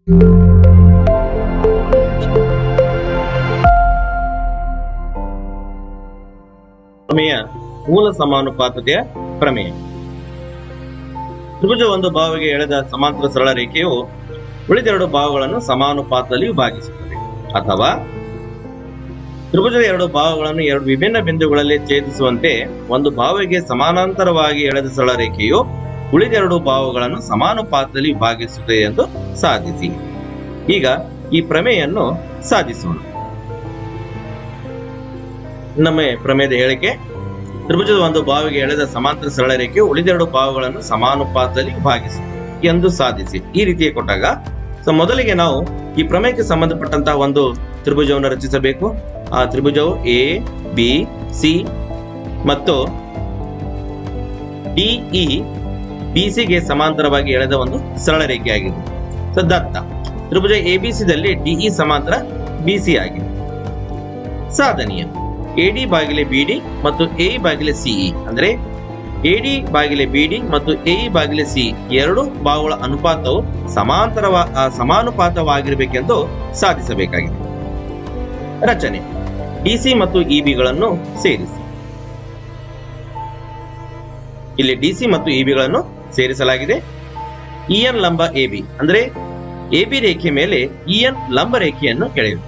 ಪ್ರಮೇಯ ಮೂಲ ಸಮಾನುಪಾತತೆಯ ಪ್ರಮೇಯ ತ್ರಿಭುಜ ಒಂದು ಭಾವಿಗೆ ಎಳೆದ ಸಮಾಂತರ ಸರಳ ರೇಖೆಯು ಉಳಿದೆರಡು ಭಾಗಗಳನ್ನು ಸಮಾನುಪಾತದಲ್ಲಿ ವಿಭಾಗಿಸುತ್ತದೆ ಅಥವಾ ತ್ರಿಭುಜದ ಎರಡು ಭಾಗಗಳನ್ನು ಎರಡು ವಿಭಿನ್ನ ಬಿಂದುಗಳಲ್ಲಿ ಛೇದಿಸುವಂತೆ ಒಂದು ಭಾವಿಗೆ ಸಮಾನಾಂತರವಾಗಿ ಎಳೆದ ಸರಳ ರೇಖೆಯು ಉಳಿದೆರಡು ಭಾವಗಳನ್ನು ಸಮಾನುಪಾತದಲ್ಲಿ ವಿಭಾಗಿಸುತ್ತದೆ ಎಂದು ಸಾಧಿಸಿ ಈಗ ಈ ಪ್ರಮೇಯನ್ನು ಸಾಧಿಸೋಣ ನಮ್ಮ ಪ್ರಮೇಯದ ಹೇಳಿಕೆ ತ್ರಿಭುಜದ ಒಂದು ಭಾವಿಗೆ ಎಳೆದ ಸಮಾಂತರ ಸರಳ ರೇಖೆಯು ಉಳಿದೆರಡು ಭಾವಗಳನ್ನು ಸಮಾನುಪಾತದಲ್ಲಿ ವಿಭಾಗಿಸುತ್ತದೆ ಎಂದು ಸಾಧಿಸಿ ಈ ರೀತಿಯ ಕೊಟ್ಟಾಗ ಸೊ ಮೊದಲಿಗೆ ನಾವು ಈ ಪ್ರಮೇಯಕ್ಕೆ ಸಂಬಂಧಪಟ್ಟಂತಹ ಒಂದು ತ್ರಿಭುಜವನ್ನು ರಚಿಸಬೇಕು ಆ ತ್ರಿಭುಜವು ಎ ಬಿ ಸಿ ಮತ್ತು ಡಿಇ ಬಿಸಿಗೆ ಸಮಾಂತರವಾಗಿ ಎಳೆದ ಒಂದು ಸರಳ ರೇಖೆಯಾಗಿದೆ ಸೊ ದತ್ತ ತ್ರಿಭುಜ ಎಬಿಸಿದಲ್ಲಿ ಡಿಇ ಸಮಾಂತರ ಬಿಸಿ ಆಗಿದೆ ಸಾಧನೀಯ ಎಡಿ ಬಾಗಿಲೆ ಬಿಡಿ ಮತ್ತು ಎ ಬಾಗಿಲೆ ಸಿಇ ಅಂದ್ರೆ ಎಡಿ ಬಾಗಿಲೆ ಬಿಡಿ ಮತ್ತು ಎ ಬಾಗಿಲೆ ಸಿ ಎರಡು ಬಾಹುಗಳ ಅನುಪಾತವು ಸಮಾಂತರವ ಆ, ಸಮಾನುಪಾತವಾಗಿರಬೇಕೆಂದು ಸಾಧಿಸಬೇಕಾಗಿದೆ ರಚನೆ ಡಿಸಿ ಮತ್ತು ಇಬಿಗಳನ್ನು ಸೇರಿಸಿ ಇಲ್ಲಿ ಡಿಸಿ ಮತ್ತು ಇಬಿಗಳನ್ನು ಸೇರಿಸಲಾಗಿದೆ ಇಎನ್ ಲಂಬ ಎಬಿ ಅಂದ್ರೆ ಎಬಿ ರೇಖೆ ಮೇಲೆ ಇಎನ್ ಲಂಬ ರೇಖೆಯನ್ನು ಎಳೆಯಿರಿ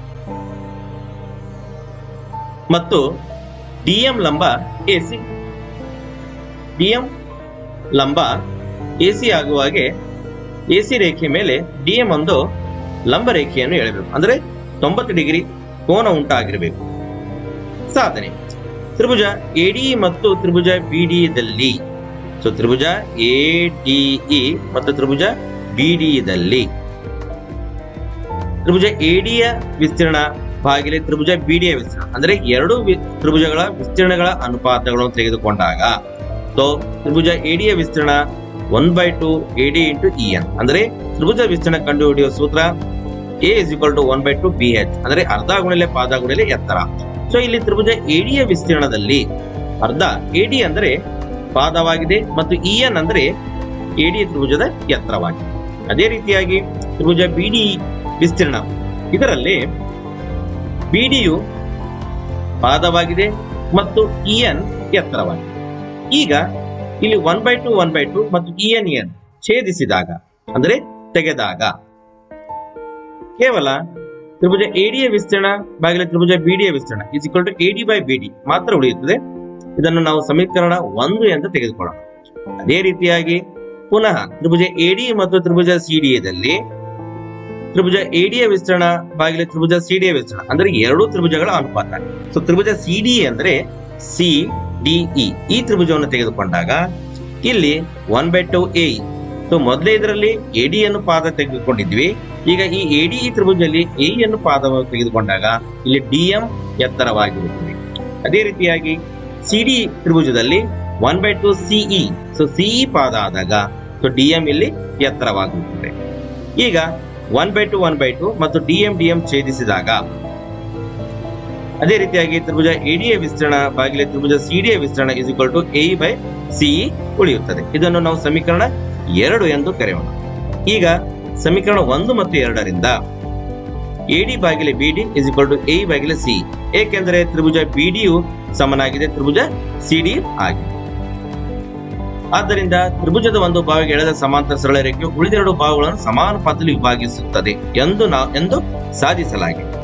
ಮತ್ತು ಡಿಎಂ ಲಂಬ ಎಸಿ ಡಿಎಂ ಲಂಬ ಎಸಿ ಆಗುವ ಹಾಗೆ ಎಸಿ ರೇಖೆ ಮೇಲೆ ಡಿಎಂ ಒಂದು ಲಂಬ ರೇಖೆಯನ್ನು ಎಳೆಯಬೇಕು ಅಂದ್ರೆ ತೊಂಬತ್ತು ಡಿಗ್ರಿ ಕೋನ ಉಂಟಾಗಿರಬೇಕು ಸಾಧನೆ ತ್ರಿಭುಜ ಎಡಿ ಮತ್ತು ತ್ರಿಭುಜ ಬಿಡಿದಲ್ಲಿ ಸೊ ತ್ರಿಭುಜ ಎಡಿಇ ಮತ್ತು ತ್ರಿಭುಜ ಬಿಡಿದಲ್ಲಿ ತ್ರಿಭುಜ ಎಡಿಯ ವಿಸ್ತೀರ್ಣ ಭಾಗಿಲೆ ತ್ರಿಭುಜ ಬಿಡಿಯ ವಿಸ್ತೀರ್ಣ ಅಂದ್ರೆ ಎರಡು ವಿ- ತ್ರಿಭುಜಗಳ ವಿಸ್ತೀರ್ಣಗಳ ಅನುಪಾತಗಳನ್ನು ತೆಗೆದುಕೊಂಡಾಗ ಸೊ ತ್ರಿಭುಜ ಎಡಿಯ ವಿಸ್ತೀರ್ಣ one by two AD into E N ಅಂದ್ರೆ ತ್ರಿಭುಜ ವಿಸ್ತೀರ್ಣ ಕಂಡು ಹಿಡಿಯುವ ಸೂತ್ರ A is equal to one by two B H ಅಂದ್ರೆ ಅರ್ಧ ಗುಣಿಲೆ ಪಾದ ಗುಣಿಲೆ ಎತ್ತರ ಸೊ ಇಲ್ಲಿ ತ್ರಿಭುಜ ಎಡಿಯ ವಿಸ್ತೀರ್ಣದಲ್ಲಿ ಅರ್ಧ ಎಡಿ ಅಂದ್ರೆ ಪಾದವಾಗಿದೆ ಮತ್ತು ಇ ಎನ್ ಅಂದ್ರೆ ಎಡಿ ತ್ರಿಭುಜದ ಎತ್ತರವಾಗಿದೆ ಅದೇ ರೀತಿಯಾಗಿ ತ್ರಿಭುಜ ಬಿಡಿ ವಿಸ್ತೀರ್ಣ ಇದರಲ್ಲಿ ಬಿಡಿಯು ಪಾದವಾಗಿದೆ ಮತ್ತು ಇ ಎನ್ ಎತ್ತರವಾಗಿದೆ ಈಗ ಇಲ್ಲಿ one by two one by two ಮತ್ತು ಇ ಎನ್ ಎನ್ ಛೇದಿಸಿದಾಗ ಅಂದ್ರೆ ತೆಗೆದಾಗ ಕೇವಲ ತ್ರಿಭುಜ ಎಡಿಯ ವಿಸ್ತೀರ್ಣ ಬಾಗಿಲೆ ತ್ರಿಭುಜ ಬಿಡಿಯ ವಿಸ್ತೀರ್ಣ is equal to AD by BD ಮಾತ್ರ ಉಳಿಯುತ್ತದೆ ಇದನ್ನು ನಾವು ಸಮೀಕರಣ ಒಂದು ಎಂದು ತೆಗೆದುಕೊಳ್ಳೋಣ ಅದೇ ರೀತಿಯಾಗಿ ಪುನಃ ತ್ರಿಭುಜ ಎಡಿ ಮತ್ತು ತ್ರಿಭುಜ ಸಿಡಿಯದಲ್ಲಿ ತ್ರಿಭುಜ ಎಡಿಯ ವಿಸ್ತೀರ್ಣ ಬಾಗಿಲೆ ತ್ರಿಭುಜ ಸಿಡಿಯ ವಿಸ್ತೀರ್ಣ ಅಂದ್ರೆ ಎರಡು ತ್ರಿಭುಜಗಳ ಅನುಪಾತ ಸೊ ತ್ರಿಭುಜ ಸಿಡಿ ಅಂದ್ರೆ ಸಿ ಡಿಇ ಈ ತ್ರಿಭುಜವನ್ನು ತೆಗೆದುಕೊಂಡಾಗ ಇಲ್ಲಿ one by two A so ಮೊದಲೇ ಇದರಲ್ಲಿ ಎಡಿ ಅನ್ನು ಪಾದ ತೆಗೆದುಕೊಂಡಿದ್ವಿ ಈಗ ಈ ಎಡಿ ತ್ರಿಭುಜದಲ್ಲಿ ಎ ಅನ್ನು ಪಾದವನ್ನು ತೆಗೆದುಕೊಂಡಾಗ ಇಲ್ಲಿ ಡಿಎಂ ಎತ್ತರವಾಗಿರುತ್ತದೆ ಅದೇ ರೀತಿಯಾಗಿ ಸಿಡಿ ತ್ರಿಭುಜದಲ್ಲಿ one by two CE so CE ಪಾದ ಆದಾಗ ಸೊ ಡಿಎಂ ಇಲ್ಲಿ ಎತ್ತರವಾಗಿರುತ್ತದೆ ಈಗ one by two one by two ಮತ್ತು ಡಿಎಂ ಡಿಎಂ ಛೇದಿಸಿದಾಗ ಅದೇ ರೀತಿಯಾಗಿ ತ್ರಿಭುಜ ಎಡಿಯ ವಿಸ್ತೀರ್ಣ ಬಾಗಿಲೆ ತ್ರಿಭುಜ ಸಿಡಿಯ ವಿಸ್ತೀರ್ಣ is equal to A by CE ಉಳಿಯುತ್ತದೆ ಇದನ್ನು ನಾವು ಸಮೀಕರಣ ಎರಡು ಎಂದು ಕರೆಯೋಣ ಈಗ ಸಮೀಕರಣ ಒಂದು ಮತ್ತು ಎರಡರಿಂದ ಎಡಿ ಬಾಗಿಲೆ BD is equal to A ಬಾಗಿಲೆ ಸಿ ಏಕೆಂದರೆ ತ್ರಿಭುಜ ಬಿಡಿಯು ಸಮನಾಗಿದೆ ತ್ರಿಭುಜ ಸಿಡಿ ಆಗಿದೆ ಆದ್ದರಿಂದ ತ್ರಿಭುಜದ ಒಂದು ಭಾವಿಗೆ ಎಳೆದ ಸಮಾಂತರ ಸರಳ ರೇಖೆಯು ಉಳಿದೆರಡು ಭಾಗಗಳನ್ನು ಸಮಾನುಪಾತದಲ್ಲಿ ವಿಭಾಗಿಸುತ್ತದೆ ಎಂದು ನಾ ಎಂದು ಸಾಧಿಸಲಾಗಿದೆ